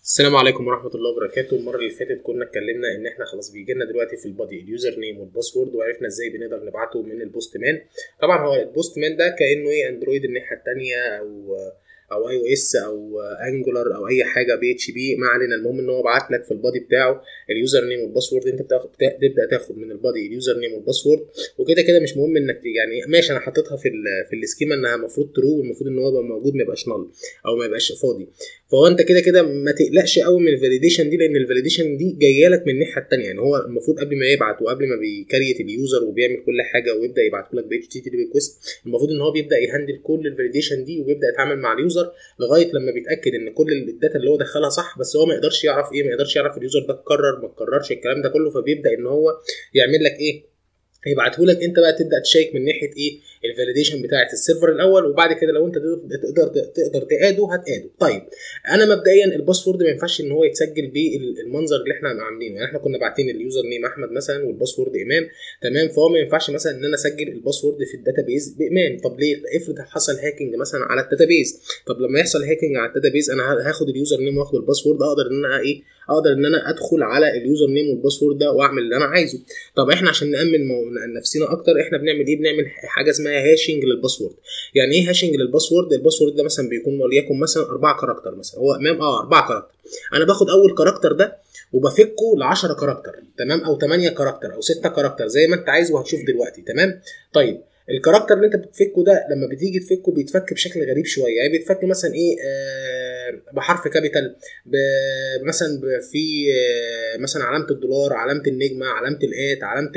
السلام عليكم ورحمه الله وبركاته المره اللي فاتت كنا اتكلمنا ان احنا خلاص بيجي لنا دلوقتي في البادي اليوزر نيم والباسورد وعرفنا ازاي بنقدر نبعته من البوست مان طبعا هو البوست مان ده كانه ايه اندرويد الناحيه الثانيه او او اي او اس او انجولار او اي حاجه بي اتش بي ما علينا المهم ان هو بعت لك في البادي بتاعه اليوزر نيم والباسورد انت بتاخد تبدا تاخد من البادي اليوزر نيم والباسورد وكده كده مش مهم انك يعني ماشي انا حطيتها في ال في السكيما انها المفروض ترو والمفروض ان هو يبقى موجود ما يبقاش نل او ما يبقاش فاضي فهو انت كده كده ما تقلقش قوي من الفاليديشن دي لان الفاليديشن دي جايه لك من الناحيه الثانيه يعني هو المفروض قبل ما يبعت وقبل ما بيكريت اليوزر وبيعمل كل حاجه ويبدا يبعت لك بي اتش تي تي ريكوست المفروض ان هو بيبدا يهندل كل الفاليديشن دي وبيبدا يتعامل مع اليوزر لغايه لما بيتاكد ان كل الداتا اللي هو دخلها صح بس هو ما يقدرش يعرف ايه ما يقدرش يعرف اليوزر ده اتكرر ما اتكررش الكلام ده كله فبيبدا ان هو يعمل لك ايه هيبعته لك انت بقى تبدا تشيك من ناحيه ايه الفاليديشن بتاعه السيرفر الاول وبعد كده لو انت تقدر تقدر تاده هتاده طيب انا مبدئيا الباسورد ما ينفعش ان هو يتسجل بالمنظر اللي احنا عاملينه يعني احنا كنا باعتين اليوزر نيم احمد مثلا والباسورد ايمان تمام فهو ما ينفعش مثلا ان انا اسجل الباسورد في الداتابيز بايمان طب ليه افرض حصل هاكينج مثلا على الداتابيز طب لما يحصل هاكينج على الداتابيز انا هاخد اليوزر نيم واخد الباسورد اقدر ان انا ايه اقدر ان انا ادخل على اليوزر نيم والباسورد ده واعمل اللي انا عايزه طب احنا عشان نامن نفسنا اكتر احنا بنعمل ايه بنعمل حاجه اسمها هاشنج للباسورد يعني ايه هاشنج للباسورد الباسورد ده مثلا بيكون وليكن مثلا اربعه كاركتر مثلا هو امام اه اربعه كاركتر انا باخد اول كاركتر ده وبفكه ل 10 كاركتر تمام او 8 كاركتر او 6 كاركتر زي ما انت عايز وهتشوف دلوقتي تمام طيب الكاركتر اللي انت بتفكه ده لما بتيجي تفكه بيتفك بشكل غريب شويه يعني بيتفك مثلا ايه آه بحرف كابيتال مثلا في آه مثلا علامه الدولار علامه النجمه علامه الات علامه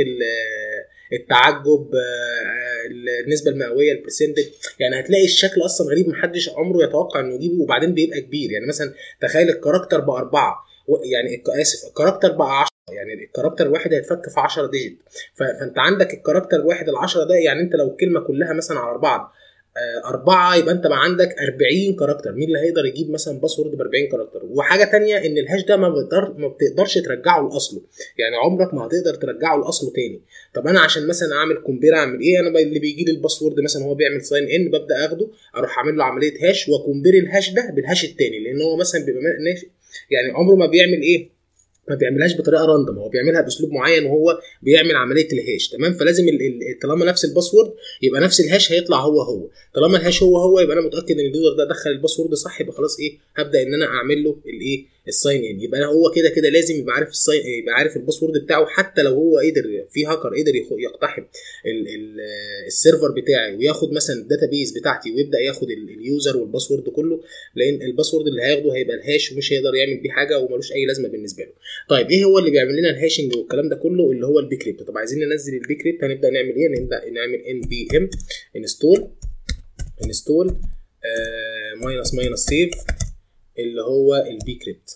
التعجب النسبه المئويه البرسنتج يعني هتلاقي الشكل اصلا غريب محدش عمره يتوقع انه يجيبه وبعدين بيبقى كبير يعني مثلا تخيل الكاركتر باربعه يعني اسف الكاركتر بقى 10 يعني الكاركتر الواحد هيتفك في 10 ديجيت فانت عندك الكاركتر الواحد ال 10 ده يعني انت لو الكلمه كلها مثلا على بعض أربعة يبقى أنت بقى عندك 40 كاركتر مين اللي هيقدر يجيب مثلا باسورد ب 40 كاركتر وحاجة تانية إن الهاش ده ما بتقدر ما بتقدرش ترجعه لأصله يعني عمرك ما هتقدر ترجعه لأصله تاني طب أنا عشان مثلا أعمل كومبير أعمل إيه أنا اللي بيجي لي الباسورد مثلا هو بيعمل ساين إن ببدأ أخده أروح أعمل له عملية هاش وكومبير الهاش ده بالهاش التاني لأن هو مثلا بيبقى يعني عمره ما بيعمل إيه ما بيعملهاش بطريقه راندوم هو بيعملها باسلوب معين وهو بيعمل عمليه الهاش تمام فلازم طالما نفس الباسورد يبقى نفس الهاش هيطلع هو هو طالما الهاش هو هو يبقى انا متاكد ان اليوزر ده دخل الباسورد صح يبقى خلاص ايه هبدا ان انا اعمل له الايه الساين ان يبقى هو كده كده لازم يبقى عارف الساين يبقى عارف الباسورد بتاعه حتى لو هو قدر في هاكر قدر يقتحم ال ال السيرفر بتاعي وياخد مثلا الداتابيز بتاعتي ويبدا ياخد اليوزر والباسورد كله لان الباسورد اللي هياخده هيبقى الهاش ومش هيقدر يعمل بيه حاجه وملوش اي لازمه بالنسبه له طيب ايه هو اللي بيعمل لنا الهاشنج والكلام ده كله اللي هو البي كريبت طب عايزين ننزل البي كريبت هنبدا نعمل ايه نبدا نعمل ان بي ام انستول انستول ماينس ماينس سيف اللي هو البي كريبت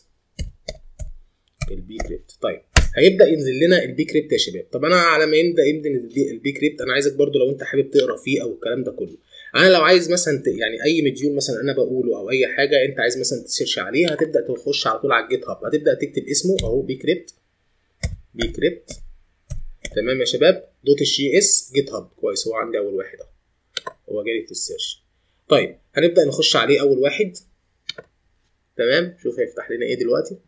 البي كريبت طيب هيبدا ينزل لنا البي كريبت يا شباب طب انا على ما يبدا ينزل البي كريبت انا عايزك برضو لو انت حابب تقرا فيه او الكلام ده كله انا لو عايز مثلا يعني اي مديول مثلا انا بقوله او اي حاجه انت عايز مثلا تسيرش عليه هتبدا تخش على طول على الجيت هاب هتبدا تكتب اسمه اهو بي كريبت بي كريبت تمام يا شباب دوت جي اس جيت هاب كويس هو عندي اول واحد اهو هو جاي في السيرش طيب هنبدا نخش عليه اول واحد تمام شوف هيفتح لنا ايه دلوقتي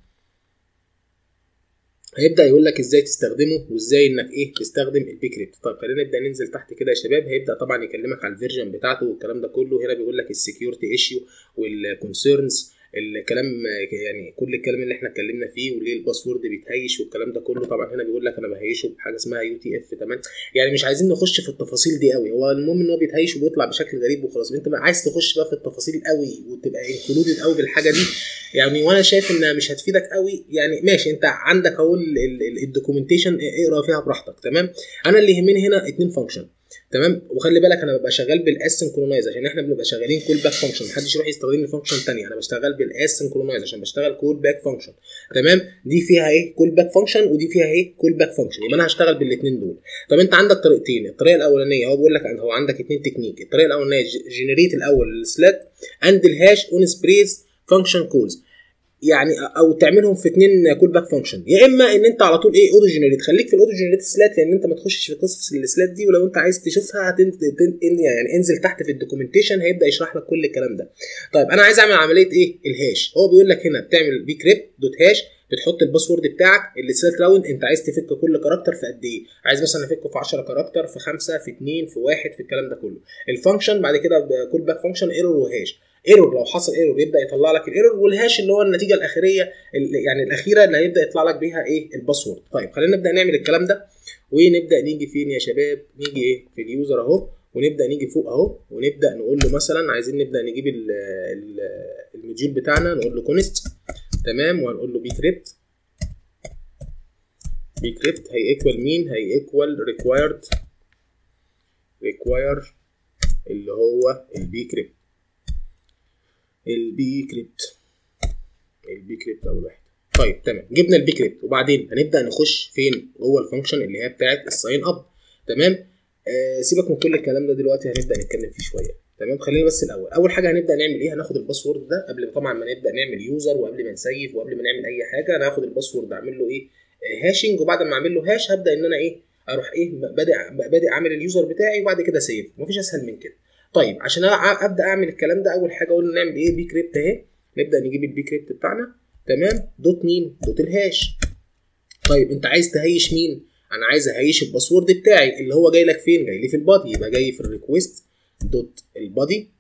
هيبدا يقول لك ازاي تستخدمه وازاي انك ايه تستخدم البي كريبت طيب خلينا نبدا ننزل تحت كده يا شباب هيبدا طبعا يكلمك على الفيرجن بتاعته والكلام ده كله هنا بيقول لك السكيورتي ايشيو والكونسيرنز الكلام يعني كل الكلام اللي احنا اتكلمنا فيه وليه الباسورد بيتهيش والكلام ده كله طبعا هنا بيقول لك انا بهيشه بحاجه اسمها يو تي اف تمام يعني مش عايزين نخش في التفاصيل دي قوي هو المهم ان هو بيتهيش وبيطلع بشكل غريب وخلاص انت عايز تخش بقى في التفاصيل قوي وتبقى انكلودد قوي بالحاجه دي يعني وانا شايف انها مش هتفيدك قوي يعني ماشي انت عندك اهو الدوكيومنتيشن اقرا فيها براحتك تمام انا اللي يهمني هنا اتنين فانكشن تمام وخلي بالك انا ببقى شغال بالاسنكرونايز عشان احنا بنبقى شغالين كول باك فانكشن محدش يروح يستخدم لي فانكشن ثانيه انا بشتغل بالاسنكرونايز عشان بشتغل كول باك فانكشن تمام دي فيها ايه كول باك فانكشن ودي فيها ايه كول باك فانكشن يبقى انا هشتغل بالاثنين دول طب انت عندك طريقتين الطريقه الاولانيه هو بيقول لك هو عندك اثنين تكنيك الطريقه الاولانيه جنريت الاول السلات اند الهاش اون سبريز فانكشن كولز يعني او تعملهم في اتنين كول باك فانكشن يا اما ان انت على طول ايه اوتو جنريت خليك في الاوتو جنريت سلات لان انت ما تخشش في قصص السلات دي ولو انت عايز تشوفها هتن... تن... يعني انزل تحت في الدوكيومنتيشن هيبدا يشرح لك كل الكلام ده طيب انا عايز اعمل عمليه ايه الهاش هو بيقول لك هنا بتعمل بي كريبت دوت هاش بتحط الباسورد بتاعك اللي سيلكت راوند انت عايز تفك كل كاركتر في قد ايه عايز مثلا افكه في 10 كاركتر في 5 في 2 في 1 في الكلام ده كله الفانكشن بعد كده كول باك فانكشن ايرور وهاش ايرور لو حصل ايرور يبدا يطلع لك الايرور والهاش اللي هو النتيجه الاخيريه يعني الاخيره اللي هيبدا يطلع لك بيها ايه الباسورد طيب خلينا نبدا نعمل الكلام ده ونبدا نيجي فين يا شباب نيجي ايه في اليوزر اهو ونبدا نيجي فوق اهو ونبدا نقول له مثلا عايزين نبدا نجيب الموديول بتاعنا نقول له كونست تمام وهنقول له بي كريبت بي كريبت هي ايكوال مين هي ايكوال ريكوايرد ريكواير اللي هو البي كريبت البي كريبت البي كريبت اول واحد طيب تمام جبنا البي كريبت وبعدين هنبدا نخش فين جوه الفانكشن اللي هي بتاعه الساين اب تمام آه سيبك من كل الكلام ده دلوقتي هنبدا نتكلم فيه شويه تمام خلينا بس الاول اول حاجه هنبدا نعمل ايه هناخد الباسورد ده قبل طبعا ما نبدا نعمل يوزر وقبل ما نسيف وقبل ما نعمل اي حاجه انا هاخد الباسورد اعمل له ايه هاشنج وبعد ما اعمل له هاش هبدا ان انا ايه اروح ايه بادئ بادئ اعمل اليوزر بتاعي وبعد كده سيف مفيش اسهل من كده طيب عشان ابدا اعمل الكلام ده اول حاجه قلنا نعمل ايه بي كريبت اهي نبدا نجيب البي كريبت بتاعنا تمام دوت مين دوت الهاش طيب انت عايز تهيش مين انا عايز اهيش الباسورد بتاعي اللي هو جاي لك فين جاي لي في البادي يبقى جاي في الريكوست دوت البادي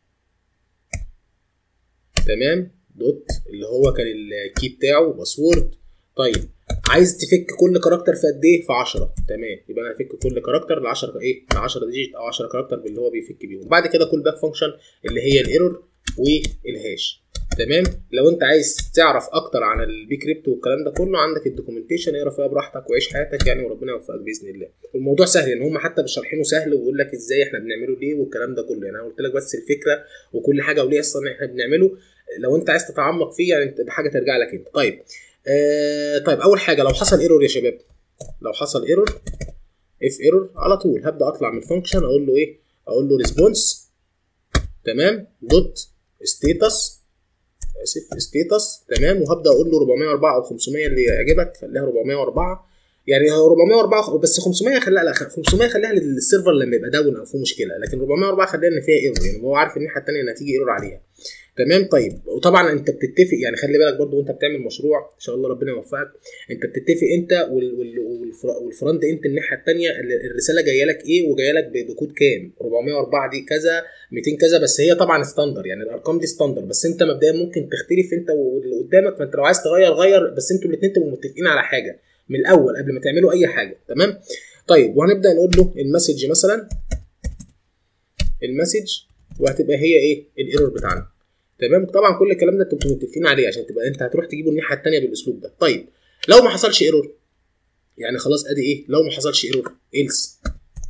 تمام دوت اللي هو كان الكي بتاعه باسورد طيب عايز تفك كل كاركتر في قد ايه في 10 تمام يبقى انا هفك كل كاركتر ل 10 ايه ل 10 ديجيت او 10 كاركتر باللي هو بيفك بيهم بعد كده كل باك فانكشن اللي هي الايرور والهاش تمام لو انت عايز تعرف اكتر عن البي كريبت والكلام ده كله عندك الدوكيومنتيشن اقرا فيها براحتك وعيش حياتك يعني وربنا يوفقك باذن الله الموضوع سهل يعني هم حتى شارحينه سهل ويقول لك ازاي احنا بنعمله ليه والكلام ده كله يعني انا قلت لك بس الفكره وكل حاجه وليه اصلا احنا بنعمله لو انت عايز تتعمق فيه يعني ده حاجه ترجع لك انت طيب آه طيب اول حاجه لو حصل ايرور يا شباب لو حصل ايرور اف ايرور على طول هبدا اطلع من الفانكشن اقول له ايه اقول له ريسبونس تمام دوت ستيتس اسف ستيتس تمام وهبدا اقول له 404 او 500 اللي يعجبك خليها 404 يعني هو 404 بس 500 خليها لا 500 خليها للسيرفر لما يبقى داون او فيه مشكله لكن 404 خليها ان فيها ايرور يعني هو عارف الناحيه الثانيه ان هتيجي ايرور عليها تمام طيب وطبعا انت بتتفق يعني خلي بالك برضو وانت بتعمل مشروع ان شاء الله ربنا يوفقك انت بتتفق انت والفرونت انت الناحيه الثانيه الرساله جايه لك ايه وجايه لك بكود كام 404 دي كذا 200 كذا بس هي طبعا ستاندر يعني الارقام دي ستاندر بس انت مبدئيا ممكن تختلف انت واللي قدامك فانت لو عايز تغير غير بس انتوا الاثنين تبقوا متفقين على حاجه من الاول قبل ما تعملوا اي حاجه تمام طيب وهنبدا نقول له المسج مثلا المسج وهتبقى هي ايه الايرور بتاعنا تمام طبعا كل الكلام ده انتوا متفقين عليه عشان تبقى انت هتروح تجيبه الناحيه الثانيه بالاسلوب ده طيب لو ما حصلش ايرور يعني خلاص ادي ايه لو ما حصلش ايرور ايلس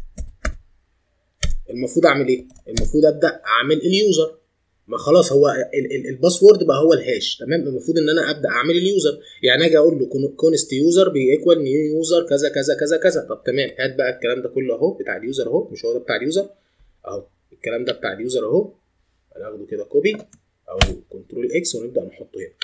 المفروض اعمل ايه المفروض ابدا اعمل اليوزر ما خلاص هو الباسورد بقى هو الهاش تمام المفروض ان انا ابدا اعمل اليوزر يعني اجي اقول له كونست يوزر بيكوال نيو يوزر كذا كذا كذا كذا طب تمام هات بقى الكلام ده كله اهو بتاع اليوزر اهو مش هو ده بتاع اليوزر اهو الكلام ده بتاع اليوزر اهو هناخده كده كوبي او كنترول اكس ونبدا نحطه هنا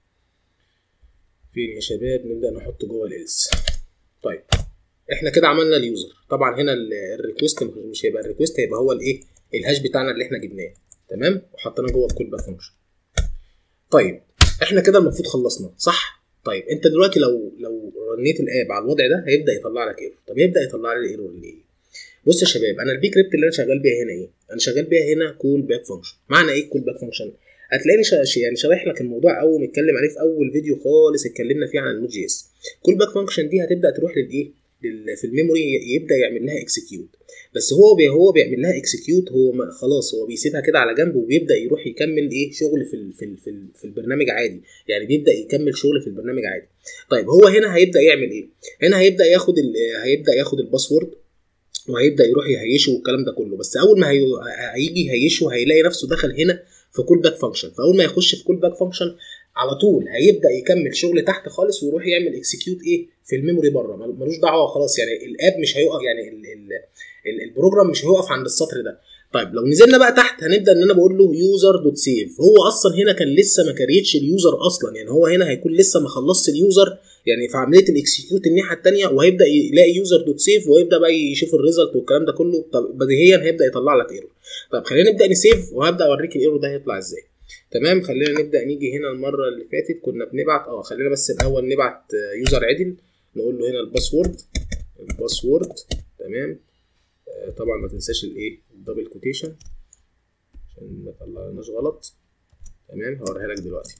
فين يا شباب نبدا نحطه جوه الالس طيب احنا كده عملنا اليوزر طبعا هنا الريكوست مش هيبقى الريكوست هيبقى هو الايه الهاش بتاعنا اللي احنا جبناه تمام وحطيناه جوه الكول باك فانكشن طيب احنا كده المفروض خلصنا صح طيب انت دلوقتي لو لو رنيت الاب على الوضع ده هيبدا يطلع لك ايرور طب يبدا يطلع لي الايرور ليه بص يا شباب انا البي كريبت اللي انا شغال بيها هنا ايه انا شغال بيها هنا كول باك فانكشن معنى ايه كول باك فانكشن هتلاقيني شا... يعني شارح لك الموضوع او متكلم عليه في اول فيديو خالص اتكلمنا فيه عن النود جي اس كول باك فانكشن دي هتبدا تروح للايه لل... في الميموري يبدا يعمل لها اكسكيوت بس هو بي هو بيعمل لها اكسكيوت هو ما خلاص هو بيسيبها كده على جنب وبيبدا يروح يكمل ايه شغل في ال... في ال... في, ال... في البرنامج عادي يعني بيبدا يكمل شغل في البرنامج عادي طيب هو هنا هيبدا يعمل ايه هنا هيبدا ياخد ال... هيبدا ياخد الباسورد وهيبدا يروح يهيشه والكلام ده كله بس اول ما هي... هيجي يهيشه هيلاقي نفسه دخل هنا في كول باك فانكشن فاول ما يخش في كول باك فانكشن على طول هيبدا يكمل شغل تحت خالص ويروح يعمل اكسكيوت ايه في الميموري بره ملوش دعوه خلاص يعني الاب مش هيقف يعني ال ال ال البروجرام مش هيقف عند السطر ده طيب لو نزلنا بقى تحت هنبدا ان انا بقول له يوزر دوت سيف هو اصلا هنا كان لسه ما كريتش اليوزر اصلا يعني هو هنا هيكون لسه ما خلصش اليوزر يعني في عمليه الاكسكيوت الناحيه الثانيه وهيبدا يلاقي يوزر دوت سيف ويبدا بقى يشوف الريزلت والكلام ده كله طب بديهيا هيبدا يطلع لك ايرور طب خلينا نبدا نسيف وهبدا اوريك الايرور ده هيطلع ازاي تمام خلينا نبدا نيجي هنا المره اللي فاتت كنا بنبعت اه خلينا بس الاول نبعت يوزر عدل نقول له هنا الباسورد الباسورد تمام آه طبعا ما تنساش الايه الدبل كوتيشن عشان ما طلعناش غلط تمام هوريها لك دلوقتي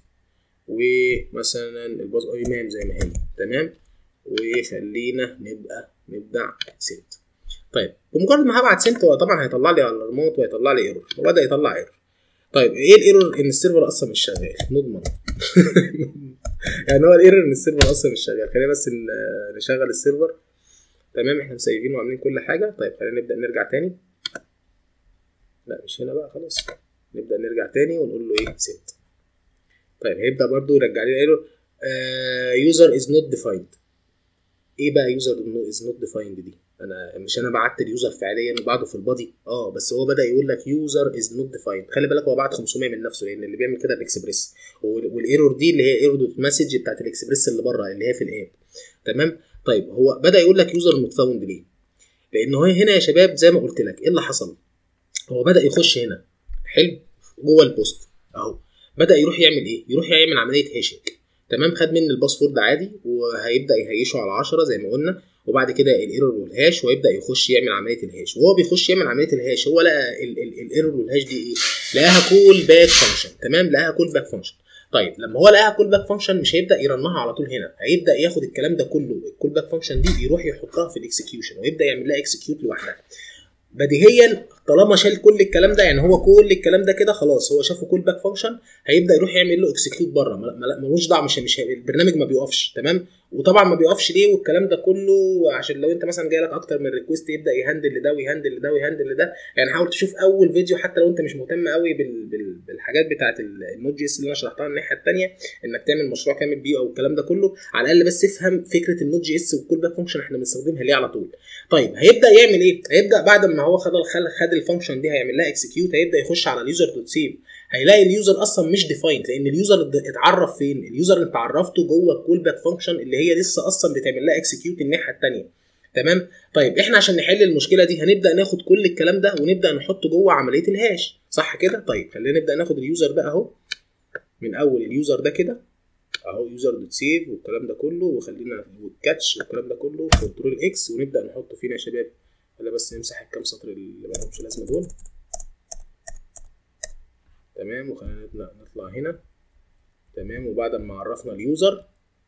ومثلا الباص ايمان زي ما هي تمام وخلينا نبقى نبدا سنت طيب بمجرد ما هبعت سنت هو طبعا هيطلع لي الارمات وهيطلع لي ايرور وبدا يطلع ايرور طيب ايه الايرور ان السيرفر اصلا مش شغال نضمن يعني هو الايرور ان السيرفر اصلا مش شغال خلينا بس نشغل السيرفر تمام احنا مسيفين وعاملين كل حاجه طيب خلينا نبدا نرجع تاني لا مش هنا بقى خلاص نبدا نرجع تاني ونقول له ايه سيت طيب هيبدا برضو يرجع لي ايرور يوزر از نوت ديفايند ايه بقى يوزر از نوت ديفايند دي انا مش انا بعت اليوزر فعليا وبعده في البادي اه بس هو بدا يقول لك يوزر از نوت ديفايند خلي بالك هو بعت 500 من نفسه لان اللي بيعمل كده الاكسبريس والايرور دي اللي هي ايرور دوت مسج بتاعت الاكسبريس اللي بره اللي هي في الاب تمام طيب هو بدا يقول لك يوزر نوت فاوند ليه لان هو هنا يا شباب زي ما قلت لك ايه اللي حصل هو بدا يخش هنا حلو جوه البوست اهو بدا يروح يعمل ايه يروح يعمل عمليه هاشنج تمام خد مني الباسورد عادي وهيبدا يهيشه على 10 زي ما قلنا وبعد كده الايرور والهاش ويبدا يخش يعمل عمليه الهاش وهو بيخش يعمل عمليه الهاش هو لقى الايرور والهاش دي ايه لقاها كول باك فانكشن تمام لقاها كول باك فانكشن طيب لما هو لقاها كول باك فانكشن مش هيبدا يرنها على طول هنا هيبدا ياخد الكلام ده كله الكول باك فانكشن دي يروح يحطها في الاكسكيوشن ويبدا يعمل لها اكسكيوت لوحدها بديهيا طالما شال كل الكلام ده يعني هو كل الكلام ده كده خلاص هو شافه كول باك فانكشن هيبدا يروح يعمل له اكسكيوت بره ملوش دعوه مش مش البرنامج ما بيوقفش تمام وطبعا ما بيوقفش ليه والكلام ده كله عشان لو انت مثلا جاي لك اكتر من ريكوست يبدا يهندل لده ويهندل لده ويهندل لده يعني حاول تشوف اول فيديو حتى لو انت مش مهتم قوي بال... بال... بالحاجات بتاعه النوت جي اس اللي انا شرحتها الناحيه الثانيه انك تعمل مشروع كامل بيه او الكلام ده كله على الاقل بس افهم فكره النوت جي اس والكول باك فانكشن احنا بنستخدمها ليه على طول طيب هيبدا يعمل ايه هيبدا بعد ما هو خد خد الفانكشن دي هيعمل لها اكسكيوت هيبدا يخش على اليوزر دوت سيف هيلاقي اليوزر اصلا مش ديفايند لان اليوزر اتعرف فين اليوزر اللي انت عرفته جوه الكول باك فانكشن اللي هي لسه اصلا بتعمل لها اكسكيوت الناحيه الثانيه تمام طيب احنا عشان نحل المشكله دي هنبدا ناخد كل الكلام ده ونبدا نحطه جوه عمليه الهاش صح كده طيب خلينا نبدا ناخد اليوزر ده اهو من اول اليوزر ده كده اهو يوزر دوت سيف والكلام ده كله وخلينا والكاتش والكلام ده كله كنترول اكس ونبدا نحطه فينا يا شباب خلينا بس نمسح الكام سطر اللي ما لهمش لازمه دول تمام وخلينا نطلع نطلع هنا تمام وبعد ما عرفنا اليوزر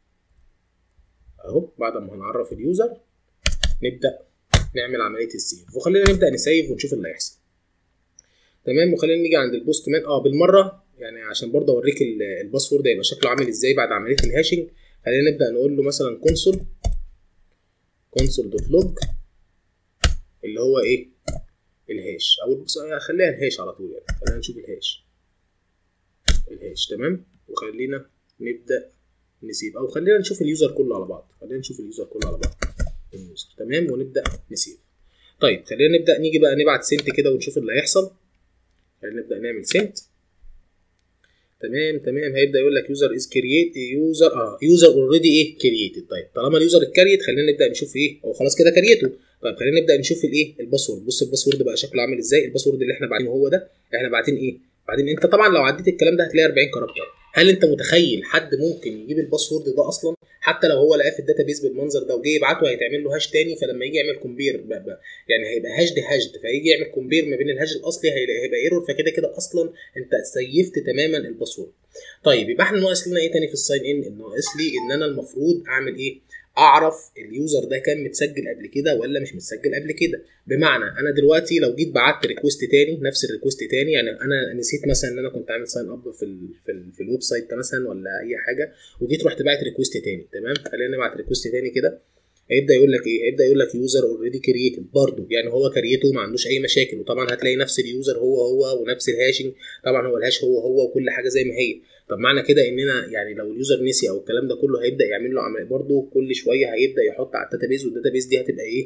اهو بعد ما هنعرف اليوزر نبدا نعمل عمليه السيف وخلينا نبدا نسيف ونشوف اللي هيحصل تمام وخلينا نيجي عند البوست مان اه بالمره يعني عشان برضه اوريك الباسورد هيبقى شكله عامل ازاي بعد عمليه الهاشنج خلينا نبدا نقول له مثلا كونسول كونسول دوت لوج اللي هو ايه الهاش او خليها الهاش على طول يعني خلينا نشوف الهاش الهاش تمام وخلينا نبدا نسيب او خلينا نشوف اليوزر كله على بعض خلينا نشوف اليوزر كله على بعض اليوزر تمام ونبدا نسيب طيب خلينا نبدا نيجي بقى نبعت سنت كده ونشوف اللي هيحصل خلينا نبدا نعمل سنت تمام تمام هيبدا يقول لك يوزر از كرييت يوزر اه يوزر اوريدي ايه كرييتد طيب طالما اليوزر اتكريت خلينا نبدا نشوف ايه هو خلاص كده كريته طيب خلينا نبدا نشوف الايه الباسورد بص الباسورد بقى شكله عامل ازاي الباسورد اللي احنا باعتينه هو ده احنا باعتين ايه بعدين انت طبعا لو عديت الكلام ده هتلاقي 40 كاركتر هل انت متخيل حد ممكن يجيب الباسورد ده اصلا حتى لو هو لقاه في الداتابيس بالمنظر ده وجاي يبعته هيتعمل له هاش تاني فلما يجي يعمل كومبير يعني هيبقى هاش دي هاشد فيجي يعمل كومبير ما بين الهاش الاصلي هيبقى ايرور فكده كده اصلا انت سيفت تماما الباسورد طيب يبقى احنا ناقص لنا ايه تاني في الساين ان ناقص لي ان انا المفروض اعمل ايه اعرف اليوزر ده كان متسجل قبل كده ولا مش متسجل قبل كده بمعنى انا دلوقتي لو جيت بعت ريكوست تاني نفس الريكوست تاني يعني انا نسيت مثلا ان انا كنت عامل ساين اب في ال في, ال في الويب سايت ده مثلا ولا اي حاجه وجيت رحت باعت ريكوست تاني تمام خلينا نبعت ريكوست تاني كده هيبدا يقول لك ايه هيبدا يقول لك يوزر اوريدي كرييتد برضه يعني هو كريته ما عندوش اي مشاكل وطبعا هتلاقي نفس اليوزر هو هو ونفس الهاشنج طبعا هو الهاش هو هو وكل حاجه زي ما هي طب معنى كده اننا يعني لو اليوزر نسي او الكلام ده كله هيبدا يعمل له عمليه برضه كل شويه هيبدا يحط على الداتابيز والداتابيز دي هتبقى ايه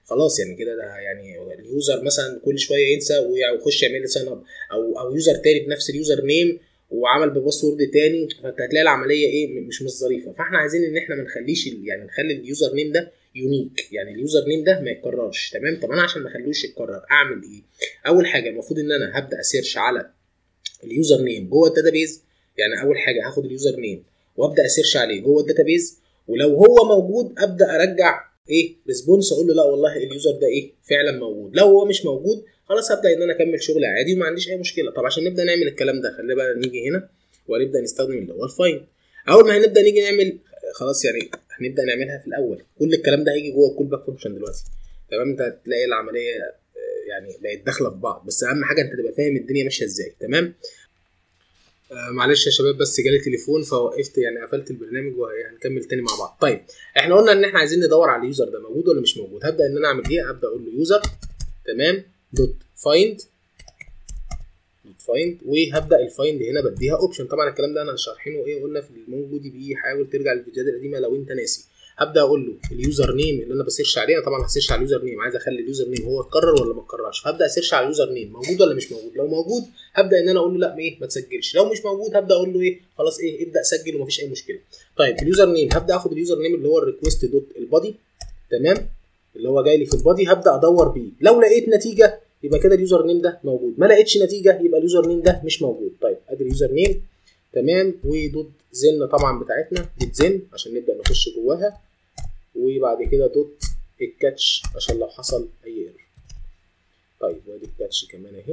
خلاص يعني كده ده يعني اليوزر مثلا كل شويه ينسى ويخش يعمل لي ساين اب او او يوزر تاني بنفس اليوزر نيم وعمل بباسورد تاني فانت هتلاقي العمليه ايه مش مش ظريفه فاحنا عايزين ان احنا ما نخليش يعني نخلي اليوزر نيم ده يونيك يعني اليوزر نيم ده ما يتكررش تمام طب انا عشان ما اخلوش يتكرر اعمل ايه اول حاجه المفروض ان انا هبدا اسيرش على اليوزر نيم جوه الداتابيز يعني اول حاجه هاخد اليوزر نيم وابدا اسيرش عليه جوه الداتابيز ولو هو موجود ابدا ارجع ايه ريسبونس اقول له لا والله اليوزر ده ايه فعلا موجود لو هو مش موجود خلاص هبدا ان انا اكمل شغل عادي وما عنديش اي مشكله طب عشان نبدا نعمل الكلام ده خلينا بقى نيجي هنا ونبدا نستخدم اللي هو الفاين اول ما هنبدا نيجي نعمل خلاص يعني هنبدا نعملها في الاول كل الكلام ده هيجي جوه الكول باك فانكشن دلوقتي تمام انت هتلاقي العمليه يعني بقت داخله في بعض بس اهم حاجه انت تبقى فاهم الدنيا ماشيه ازاي تمام آه معلش يا شباب بس جالي تليفون فوقفت يعني قفلت البرنامج وهنكمل تاني مع بعض طيب احنا قلنا ان احنا عايزين ندور على اليوزر ده موجود ولا مش موجود هبدا ان انا اعمل ايه ابدا اقول له يوزر تمام دوت فايند دوت فايند وهبدا الفايند هنا بديها اوبشن طبعا الكلام ده انا شارحينه ايه قلنا في الموجود بيه حاول ترجع للفيديوهات القديمه لو انت ناسي هبدا اقول له اليوزر نيم اللي انا بسيرش عليه انا طبعا هسيرش على اليوزر نيم عايز اخلي اليوزر نيم هو اتكرر ولا ما اتكررش فهبدا اسيرش على اليوزر نيم موجود ولا مش موجود لو موجود هبدا ان انا اقول له لا ايه ما تسجلش لو مش موجود هبدا اقول له ايه خلاص ايه ابدا سجل ومفيش اي مشكله طيب اليوزر نيم هبدا اخد اليوزر نيم اللي هو الريكوست دوت البادي تمام اللي هو جاي لي في البادي هبدا ادور بيه لو لقيت نتيجه يبقى كده اليوزر نيم ده موجود ما لقيتش نتيجه يبقى اليوزر نيم ده مش موجود طيب ادي اليوزر نيم تمام ودوت زن طبعا بتاعتنا دوت زن عشان نبدا نخش جواها وبعد كده دوت الكاتش عشان لو حصل اي ايرور طيب وادي الكاتش كمان اهي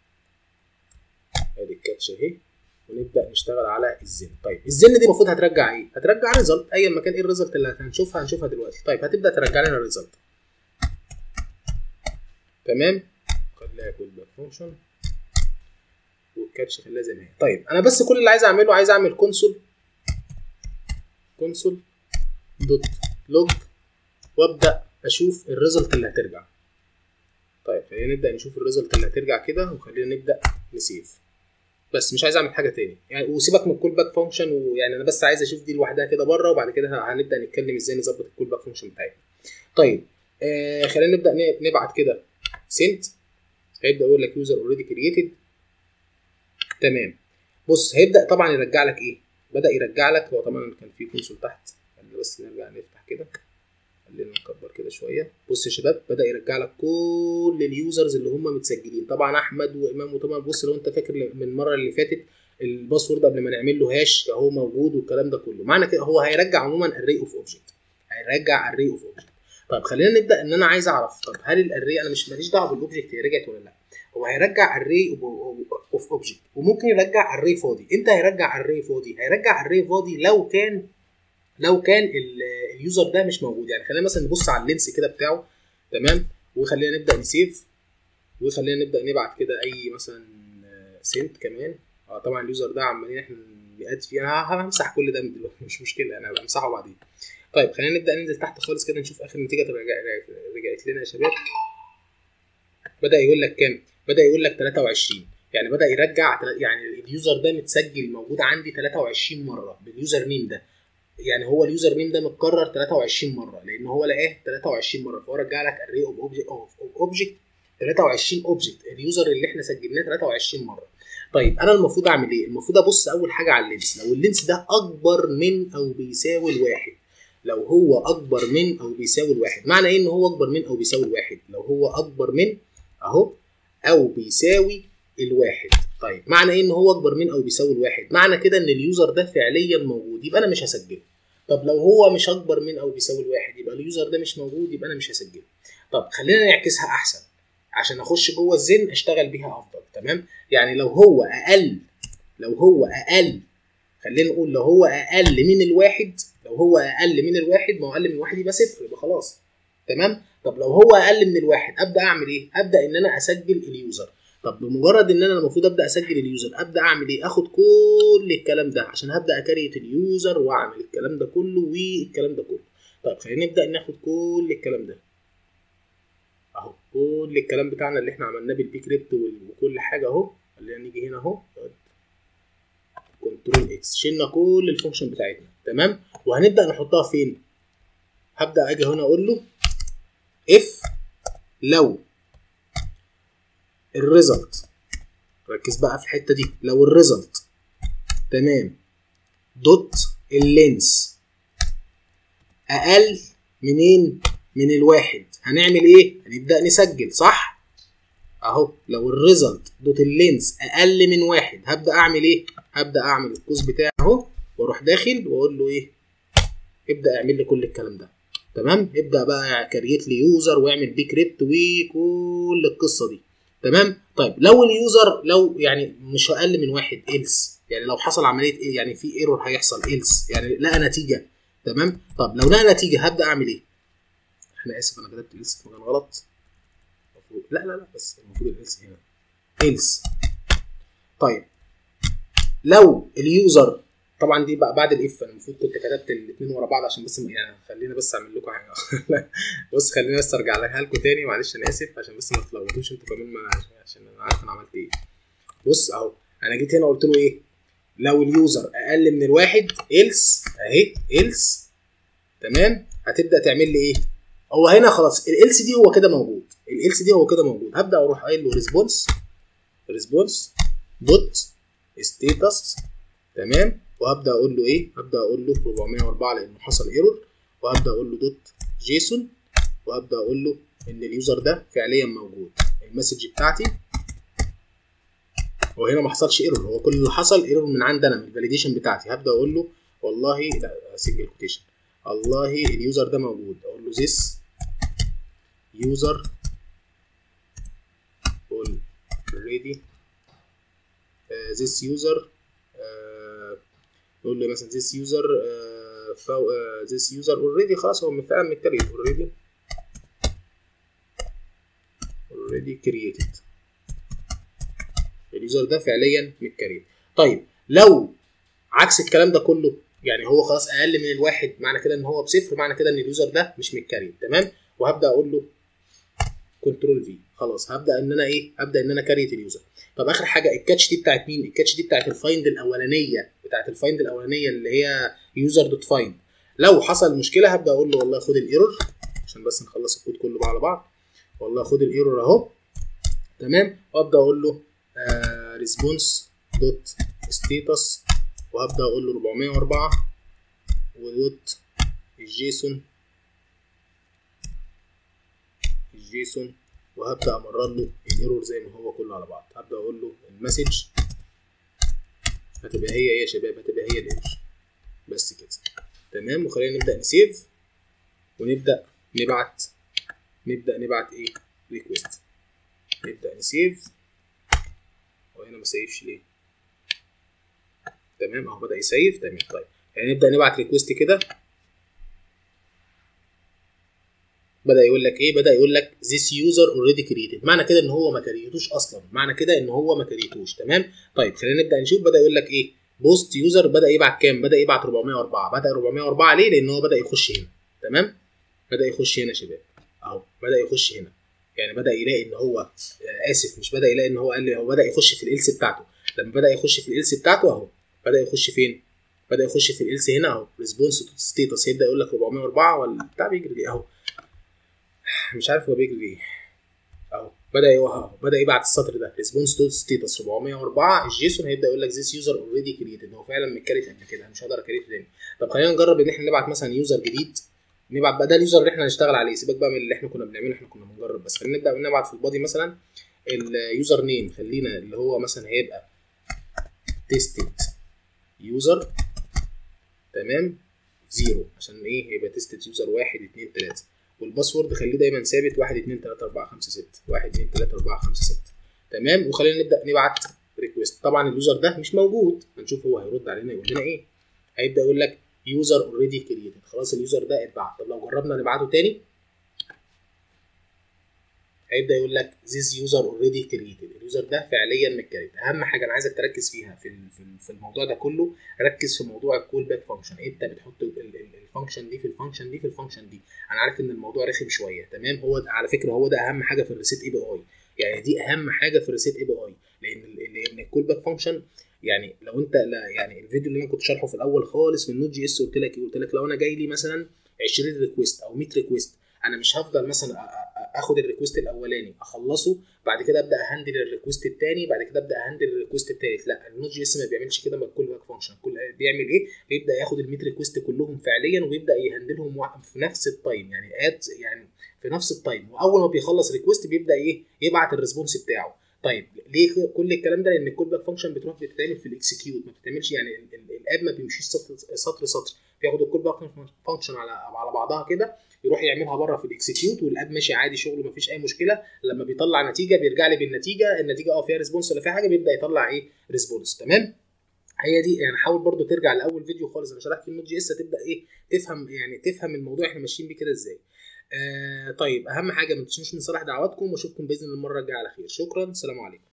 ادي الكاتش اهي ونبدا نشتغل على الزن طيب الزن دي المفروض هترجع ايه هترجع ريزلت ايا ما كان ايه الريزلت اللي هنشوفها هنشوفها دلوقتي طيب هتبدا ترجع لنا الريزلت تمام خليها كود باك فانكشن والكاتش خليها زي ما هي طيب انا بس كل اللي عايز اعمله عايز اعمل كونسول كونسول دوت لوج وابدا اشوف الريزلت اللي هترجع طيب خلينا نبدا نشوف الريزلت اللي هترجع كده وخلينا نبدا نسيف بس مش عايز اعمل حاجه تاني يعني وسيبك من الكول باك فانكشن ويعني انا بس عايز اشوف دي لوحدها كده بره وبعد كده هنبدا نتكلم ازاي نظبط الكول باك فانكشن بتاعتنا طيب آه خلينا نبدا نبعت كده سنت هيبدا يقول لك يوزر اوريدي كرييتد تمام بص هيبدا طبعا يرجع لك ايه بدا يرجع لك هو طبعا كان في كونسول تحت خلينا بس نرجع نفتح كده خلينا نكبر كده شويه بص يا شباب بدا يرجع لك كل اليوزرز اللي هم متسجلين طبعا احمد وامام وطبعا بص لو انت فاكر من المره اللي فاتت الباسورد قبل ما نعمل له هاش اهو موجود والكلام ده كله معنى كده هو هيرجع عموما الري اوف اوبجكت هيرجع الري اوف اوبجكت طيب خلينا نبدا ان انا عايز اعرف طب هل الاري انا مش ماليش دعوه بالاوبجكت هي رجعت ولا لا هو هيرجع الري اوف اوبجكت وممكن يرجع الري فاضي امتى هيرجع الري فاضي هيرجع الري فاضي لو كان لو كان اليوزر ده مش موجود يعني خلينا مثلا نبص على اللينس كده بتاعه تمام وخلينا نبدا نسيف وخلينا نبدا نبعت كده اي مثلا سنت كمان اه طبعا اليوزر ده عمالين احنا نقاد فيه انا همسح كل ده من دلوقتي مش مشكله انا بمسحه بعدين طيب خلينا نبدا ننزل تحت خالص كده نشوف اخر نتيجه رجعت لنا يا شباب بدا يقول لك كام بدا يقول لك 23 يعني بدا يرجع يعني اليوزر ده متسجل موجود عندي 23 مره باليوزر نيم ده يعني هو اليوزر نيم ده متكرر 23 مره لان هو لقاه 23 مره فهو رجع لك اري اوف اوبجكت 23 اوبجكت اليوزر اللي احنا سجلناه 23 مره طيب انا المفروض اعمل ايه المفروض ابص اول حاجه على اللينس لو اللينس ده اكبر من او بيساوي الواحد لو هو اكبر من او بيساوي الواحد معنى ايه ان هو اكبر من او بيساوي الواحد لو هو اكبر من اهو او بيساوي الواحد طيب معنى ايه ان هو اكبر من او بيساوي الواحد معنى كده ان اليوزر ده فعليا موجود يبقى انا مش هسجله طب لو هو مش اكبر من او بيساوي الواحد يبقى اليوزر ده مش موجود يبقى انا مش هسجله طب خلينا نعكسها احسن عشان اخش جوه الزن اشتغل بيها افضل تمام يعني لو هو اقل لو هو اقل خلينا نقول لو هو اقل من الواحد لو هو اقل من الواحد ما هو اقل من الواحد يبقى صفر يبقى خلاص تمام طب لو هو اقل من الواحد ابدا اعمل ايه ابدا ان انا اسجل اليوزر طب بمجرد ان انا المفروض ابدا اسجل اليوزر ابدا اعمل ايه اخد كل الكلام ده عشان هبدا اكريت اليوزر واعمل الكلام ده كله والكلام ده كله طيب خلينا نبدا ناخد كل الكلام ده اهو كل الكلام بتاعنا اللي احنا عملناه بالبيكريبت وكل حاجه اهو خلينا نيجي هنا اهو كنترول اكس شلنا كل الفانكشن بتاعتنا تمام وهنبدا نحطها فين هبدا اجي هنا اقول له اف لو الريزلت ركز بقى في الحته دي لو الريزلت تمام دوت اللينس اقل منين من الواحد هنعمل ايه هنبدا نسجل صح اهو لو الريزلت دوت اللينس اقل من واحد هبدا اعمل ايه هبدا اعمل القوس بتاعي اهو واروح داخل واقول له ايه ابدا اعمل لي كل الكلام ده تمام ابدا بقى كريت لي يوزر واعمل بيه كريبت وكل القصه دي تمام طيب لو اليوزر لو يعني مش اقل من واحد إلس يعني لو حصل عمليه ايه يعني في ايرور هيحصل إلس يعني لقى نتيجه تمام طب لو لقى نتيجه هبدا اعمل ايه انا اسف انا كتبت إلس في مكان غلط المفروض لا لا لا بس المفروض الإلس هنا إلس طيب لو اليوزر طبعا دي بقى بعد الاف انا المفروض كنت كتبت الاثنين ورا بعض عشان بس يعني خلينا بس اعمل لكم حاجه بص خليني بس ارجع لها لكم تاني معلش انا اسف عشان بس ما تلخبطوش انتوا كمان ما عشان انا عارف انا عملت ايه بص اهو انا جيت هنا قلت له ايه لو اليوزر اقل من الواحد إلس اهي إلس تمام هتبدا تعمل لي ايه هو هنا خلاص الإلس دي هو كده موجود الإلس دي هو كده موجود هبدا اروح قايل له ريسبونس ريسبونس دوت ستيتس تمام وهبدا اقول له ايه هبدا اقول له 404 لانه حصل ايرور وهبدا اقول له دوت جيسون وهبدا اقول له ان اليوزر ده فعليا موجود المسج بتاعتي هو هنا ما حصلش ايرور هو كل اللي حصل ايرور من عند انا من الفاليديشن بتاعتي هبدا اقول له والله لا سنجل كوتيشن والله اليوزر ده موجود اقول له this user already uh, this user uh, نقول له مثلا this user uh, فو, uh, this user already خلاص هو فعلا متكريت already already created اليوزر ده فعليا متكريت طيب لو عكس الكلام ده كله يعني هو خلاص اقل من الواحد معنى كده ان هو بصفر معنى كده ان اليوزر ده مش متكريت تمام وهبدا اقول له كنترول في خلاص هبدا ان انا ايه هبدا ان انا كريت اليوزر طب اخر حاجه الكاتش دي بتاعت مين الكاتش دي بتاعت الفايند الاولانيه بتاعت الفايند الاولانيه اللي هي يوزر دوت فايند لو حصل مشكله هبدا اقول له والله خد الايرور عشان بس نخلص الكود كله بقى على بعض والله خد الايرور اهو تمام وابدا اقول له ريسبونس دوت ستيتس وهبدا اقول له 404 ودوت الجيسون الجيسون وهبدا امرر له الايرور زي ما هو كله على بعض هبدا اقول له المسج هتبقى هي يا شباب هتبقى هي الايرور بس كده تمام وخلينا نبدا نسيف ونبدا نبعت نبدا نبعت ايه ريكوست نبدا نسيف وهنا ما سيفش ليه تمام اهو بدا يسيف تمام طيب يعني نبدا نبعت ريكوست كده بدا يقول لك ايه بدا يقول لك this user already created معنى كده ان هو ما كريتوش اصلا معنى كده ان هو ما كريتوش تمام طيب خلينا نبدا نشوف بدا يقول لك ايه بوست يوزر بدا يبعت كام بدا يبعت 404 بدا 404 ليه لان هو بدا يخش هنا تمام بدا يخش هنا يا شباب اهو بدا يخش هنا يعني بدا يلاقي ان هو اسف مش بدا يلاقي ان هو قال لي هو بدا يخش في الالس بتاعته لما بدا يخش في الالس بتاعته اهو بدا يخش فين بدا يخش في الالس هنا اهو ريسبونس تو ستيتس يبدا يقول لك 404 ولا بتاع بيجري ليه اهو مش عارف هو بيجري ليه اهو بدا اهو بدا يبعت السطر ده ريسبونس تو ستيتس 404 الجيسون هيبدا يقول لك ذيس يوزر اوريدي كريتد هو فعلا متكريت قبل كده مش هقدر اكريت تاني طب خلينا نجرب ان احنا نبعت مثلا يوزر جديد نبعت بقى ده اليوزر اللي احنا هنشتغل عليه سيبك بقى من اللي احنا كنا بنعمله احنا كنا بنجرب بس خلينا نبدا نبعت في البادي مثلا اليوزر نيم خلينا اللي هو مثلا هيبقى تيستد يوزر تمام زيرو عشان ايه هيبقى تيستد يوزر واحد اتنين تلاته والباسورد خليه دايما ثابت واحد اتنين تلاته اربعه خمسه سته واحد اتنين تلاته اربعه خمسه سته تمام وخلينا نبدا نبعت ريكويست طبعا اليوزر ده مش موجود هنشوف هو هيرد علينا يقول لنا ايه هيبدا يقول لك يوزر اوريدي كريتد خلاص اليوزر ده اتبعت طب لو جربنا نبعته تاني هيبدا يقول لك this user already created اليوزر ده فعليا متكريت اهم حاجه انا عايزك تركز فيها في في الموضوع ده كله ركز في موضوع الكول باك فانكشن انت بتحط الفانكشن دي في الفانكشن دي في الفانكشن دي انا عارف ان الموضوع رخم شويه تمام هو على فكره هو ده اهم حاجه في الريسيت اي بي اي يعني دي اهم حاجه في الريسيت اي بي اي لان لان الكول باك فانكشن يعني لو انت لا يعني الفيديو اللي انا كنت شارحه في الاول خالص من نوت جي اس قلت لك ايه قلت لك لو انا جاي لي مثلا 20 ريكويست او 100 ريكويست انا مش هفضل مثلا اخد الريكوست الاولاني اخلصه بعد كده ابدا اهندل الريكوست الثاني بعد كده ابدا اهندل الريكوست الثالث لا النود جي اس ما بيعملش كده مع كل باك فانكشن كل بيعمل ايه بيبدا ياخد ال 100 ريكوست كلهم فعليا وبيبدا يهندلهم في نفس التايم يعني اد يعني في نفس التايم واول ما بيخلص ريكوست بيبدا ايه يبعت الريسبونس بتاعه طيب ليه كل الكلام ده لان الكول باك فانكشن بتروح بتتعمل في الاكسكيوت ما بتتعملش يعني الاب ما بيمشيش سطر سطر سطر بياخد الكول باك فانكشن على على بعضها كده يروح يعملها بره في الاكسكيوت والاب ماشي عادي شغله ما فيش اي مشكله لما بيطلع نتيجه بيرجع لي بالنتيجه النتيجه اه فيها ريسبونس ولا فيها حاجه بيبدا يطلع ايه ريسبونس تمام هي دي يعني حاول برضو ترجع لاول فيديو خالص انا شرحت في النوت جي اس تبدا ايه تفهم يعني تفهم الموضوع احنا ماشيين بيه كده ازاي آه طيب اهم حاجه ما تنسوش نصلح دعواتكم واشوفكم باذن الله المره الجايه على خير شكرا سلام عليكم